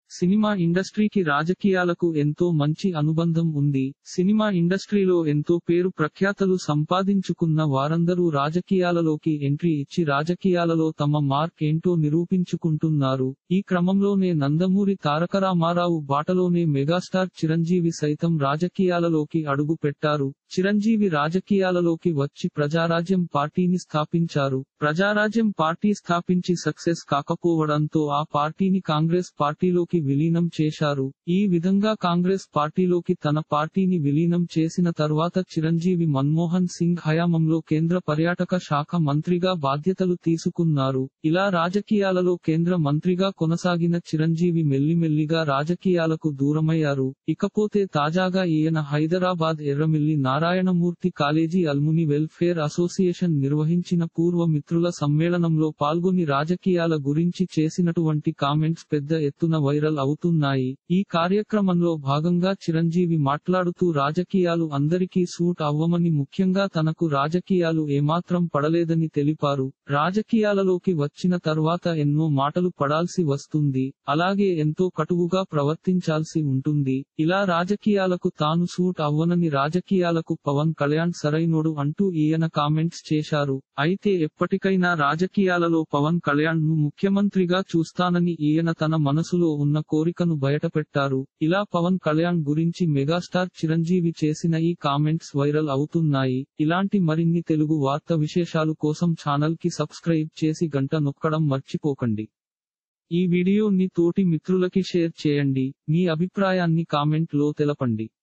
cinema ఇండస్ట్రీకి రాజకీయాలకు ఎంతో మంచి అనుబంధం ఉంది సినిమా ఇండస్ట్రీలో ఎంతో పేరు ప్రఖ్యాతలు సంపాదించుకున్న వారందరూ రాజకీయాలలోకి ఎంట్రీ ఇచ్చి రాజకీయాలలో తమ మార్క్ ఏంటో నిరూపించుకుంటున్నారు ఈ క్రమంలోనే నందమూరి తారక రామారావు బాటలోనే మెగాస్టార్ చిరంజీవి సైతం రాజకీయాలలోకి అడుగు పెట్టారు చిరంజీవి రాజకీయాలలోకి వచ్చి ప్రజారాజ్యం పార్టీని స్థాపించారు ప్రజారాజ్యం పార్టీ స్థాపించి సక్సెస్ కాకపోవడంతో ఆ పార్టీని కాంగ్రెస్ పార్టీలోకి విలీనం చేశారు ఈ విధంగా కాంగ్రెస్ పార్టీలోకి తన పార్టీని విలీనం చేసిన తర్వాత చిరంజీవి మన్మోహన్ సింగ్ హయాంలో కేంద్ర పర్యాటక శాఖ మంత్రిగా బాధ్యతలు తీసుకున్నారు ఇలా రాజకీయాలలో కేంద్ర మంత్రిగా కొనసాగిన చిరంజీవి మెల్లిమెల్లిగా రాజకీయాలకు దూరమయ్యారు ఇకపోతే తాజాగా ఈయన Hyderabad Erramilli Narayanamurthy college alumni welfare association నిర్వహించిన పూర్వ మిత్రుల సమ్మేళనంలో పాల్గొని రాజకీయాల గురించి చేసినటువంటి కామెంట్స్ పెద్ద ఎత్తున వైరల్ అవుతున్నాయి ఈ కార్యక్రమంలో భాగంగా చిరంజీవి మాట్లాడుతూ రాజకీయాలు అందరికీ సూట్ అవ్వమని ముఖ్యంగా తనకు రాజకీయాలు ఏమాత్రం పడలేదని తెలిపారు రాజకీయాలలోకి వచ్చిన తర్వాత ఎన్నో మాటలు పడాల్సి వస్తుంది అలాగే ఎంతో కటువుగా ప్రవర్తించాల్సి ఉంటుంది ఇలా రాజకీయాలకు తాను సూట్ అవ్వనని రాజకీయాలకు పవన్ కళ్యాణ్ సరైనోడు అంటూ ఈయన కామెంట్స్ చేశారు అయితే ఎప్పటికైనా రాజకీయాలలో పవన్ కళ్యాణ్ ను ముఖ్యమంత్రిగా చూస్తానని ఈయన తన మనసులో ఉన్న కోరికను బయటపెట్టారు ఇలా పవన్ కళ్యాణ్ గురించి మెగాస్టార్ చిరంజీవి చేసిన ఈ కామెంట్స్ వైరల్ అవుతున్నాయి ఇలాంటి మరిన్ని తెలుగు వార్త విశేషాలు కోసం ఛానల్ కి సబ్స్క్రైబ్ చేసి గంట నొక్కడం మర్చిపోకండి ఈ వీడియోని తోటి మిత్రులకి షేర్ చేయండి మీ అభిప్రాయాన్ని కామెంట్ లో తెలపండి